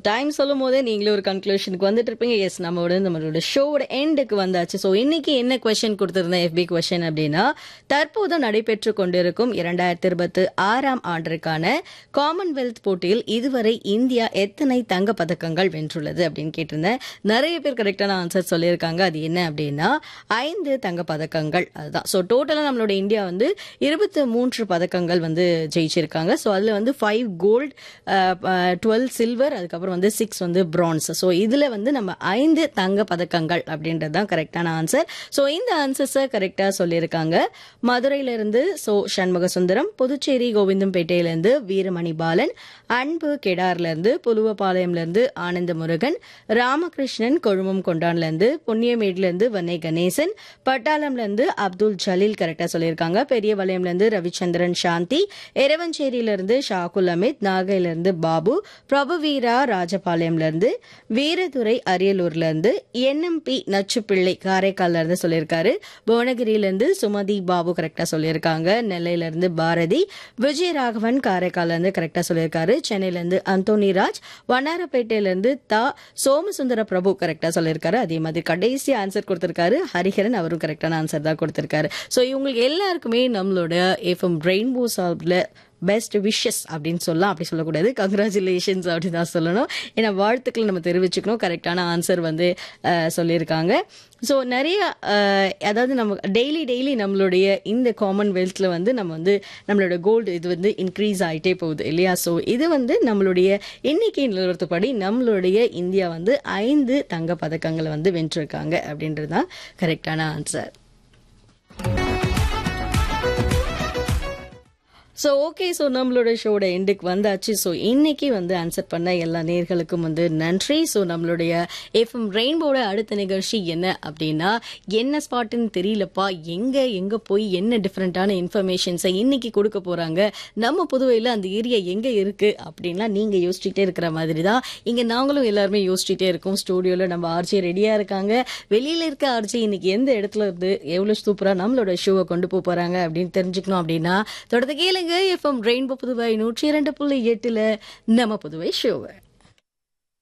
time சொல்லும் போதே நீங்களே ஒரு கன்க்ளூஷனுக்கு வந்துட்டு இருப்பீங்க எஸ் நம்மளோட நம்மளோட ஷோவோட எண்டுக்கு வந்தாச்சு ஸோ இன்னைக்கு என்ன கொஸ்டின் கொடுத்திருந்தேன் எஃபி கொஸ்டின் அப்படின்னா தற்போது நடைபெற்று கொண்டிருக்கும் இரண்டாயிரத்தி இருபத்தி ஆறாம் ஆண்டிற்கான காமன்வெல்த் போட்டியில் இதுவரை இந்தியா எத்தனை தங்க பதக்கங்கள் வென்றுள்ளது அப்படின்னு கேட்டிருந்தேன் நிறைய பேர் கரெக்டான ஆன்சர் சொல்லியிருக்காங்க அது என்ன அப்படின்னா ஐந்து தங்க பதக்கங்கள் அதுதான் ஸோ டோட்டலாக நம்மளோட இந்தியா வந்து இருபத்தி மூன்று பதக்கங்கள் வந்து ஜெயிச்சிருக்காங்க ஸோ அதில் வந்து ஃபைவ் கோல்டு டுவெல் சில்வர் அதுக்கப்புறம் வந்து சிக்ஸ் வந்து பிரான்ஸ் ஸோ இதில் வந்து நம்ம ஐந்து தங்க பதக்கங்கள் அப்படின்றது தான் கரெக்டான ஆன்சர் ஸோ இந்த ஆன்சர்ஸை கரெக்டாக சொல்லியிருக்காங்க மதுரையிலிருந்து ஸோ சண்முக சுந்தரம் புதுச்சேரி கோவிந்தம்பேட்டையிலேருந்து வீரமணி பாலன் அன்பு கெடார்லேருந்து புலுவபாளையம்லேருந்து ஆனந்த முருகன் ராமகிருஷ்ணன் கொழுமம் கொண்டான்லேருந்து பொன்னியமேட்லேருந்து வன்னை கணேசன் பட்டாளம்லேருந்து அப்துல் ஜலீல் கரெக்டாக சொல்லியிருக்காங்க பெரியவளையம்லேருந்து ரவிச்சந்திரன் சாந்தி எரவஞ்சேரியிலிருந்து ஷாகுல் அமித் நாகையிலிருந்து பாபு பிரபுவீரா ராஜபாளையம்லேருந்து வீரதுரை அரியலூர்லேருந்து என்எம்பி நச்சுப்பிள்ளை காரைக்கால்ல இருந்து சொல்லியிருக்காரு புவனகிரியிலேருந்து சுமதி பாபு கரெக்டாக சொல்லியிருக்காங்க நெல்லையிலேருந்து பாரதி விஜயராகவன் காரைக்கால்ல இருந்து கரெக்டாக சொல்லியிருக்காரு சென்னையிலேருந்து அந்தோனி ராஜ் வண்ணாரப்பேட்டையிலேருந்து தா சோமசுந்தர பிரபு கரெக்டாக சொல்லியிருக்காரு அதே மாதிரி கடைசி ஆன்சர் கொடுத்திருக்காரு ஹரிஹரன் அவரும் கரெக்டான ஆன்சர் தான் கொடுத்திருக்காரு ஸோ இவங்களுக்கு எல்லாருக்குமே நம்மளோட எஃப்எம் ரெயின்போ சால்வ்ல பெஸ்ட் விஷஸ் அப்படின்னு சொல்லலாம் அப்படி சொல்லக்கூடாது கங்க்ராச்சுலேஷன்ஸ் அப்படி தான் சொல்லணும் ஏன்னா வாழ்த்துக்களை நம்ம தெரிவிச்சுக்கணும் கரெக்டான ஆன்சர் வந்து அஹ், சொல்லியிருக்காங்க ஸோ நிறைய அஹ், அதாவது நம்ம டெய்லி டெய்லி நம்மளுடைய இந்த காமன்வெல்த்தில் வந்து நம்ம வந்து நம்மளோட கோல்டு இது வந்து இன்க்ரீஸ் ஆகிட்டே போகுது இல்லையா ஸோ இது வந்து நம்மளுடைய எண்ணிக்கை நிலவரத்துப்படி நம்மளுடைய இந்தியா வந்து ஐந்து தங்க பதக்கங்களை வந்து வென்றிருக்காங்க அப்படின்றது தான் கரெக்டான ஆன்சர் ஸோ ஓகே ஸோ நம்மளோட ஷோட எண்டுக்கு வந்தாச்சு ஸோ இன்னைக்கு வந்து ஆன்சர் பண்ண எல்லா நேர்களுக்கும் வந்து நன்றி ஸோ நம்மளுடைய எஃப்எம் ரெயின்போட அடுத்த நிகழ்ச்சி என்ன அப்படின்னா என்ன ஸ்பாட்டுன்னு தெரியலப்பா எங்கே எங்கே போய் என்ன டிஃப்ரெண்ட்டான இன்ஃபர்மேஷன்ஸை இன்னைக்கு கொடுக்க போகிறாங்க நம்ம புதுவையில் அந்த ஏரியா எங்கே இருக்குது அப்படின்லாம் நீங்கள் யோசிச்சுட்டே இருக்கிற மாதிரி தான் இங்கே நாங்களும் எல்லாருமே யோசிச்சுட்டே இருக்கோம் ஸ்டூடியோவில் நம்ம ஆர்ஜி ரெடியாக இருக்காங்க வெளியில் இருக்க ஆர்ஜி இன்னைக்கு எந்த இடத்துல இருந்து எவ்வளோ சூப்பராக நம்மளோட ஷோவை கொண்டு போக போகிறாங்க அப்படின்னு தெரிஞ்சுக்கணும் அப்படின்னா தொடர்ந்து கேளுங்க எஃப்எம் ரெயின்போ புதுவை நூற்றி இரண்டு புள்ளி எட்டில் நம்ம புதுவை ஷோவை